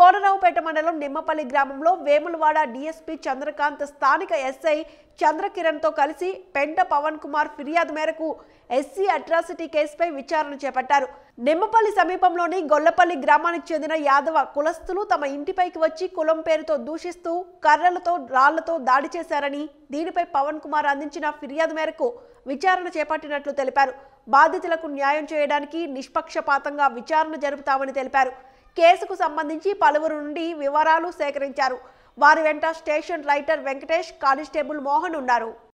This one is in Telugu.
కోనరావుపేట మండలం నిమ్మపల్లి గ్రామంలో వేములవాడ డీఎస్పీ చంద్రకాంత్ స్థానిక ఎస్ఐ చంద్రకిరణ్తో కలిసి పెంట పవన్ కుమార్ ఫిర్యాదు మేరకు ఎస్సీ అట్రాసిటీ కేసుపై విచారణ చేపట్టారు నిమ్మపల్లి సమీపంలోని గొల్లపల్లి గ్రామానికి చెందిన యాదవ కులస్తులు తమ ఇంటిపైకి వచ్చి కులం పేరుతో దూషిస్తూ కర్రలతో రాళ్లతో దాడి చేశారని దీనిపై పవన్ కుమార్ అందించిన ఫిర్యాదు మేరకు విచారణ చేపట్టినట్లు తెలిపారు బాధితులకు న్యాయం చేయడానికి నిష్పక్షపాతంగా విచారణ జరుపుతామని తెలిపారు కేసుకు సంబంధించి పలువురు నుండి వివరాలు సేకరించారు వారి వెంట station writer Venkatesh constable Mohan ఉన్నారు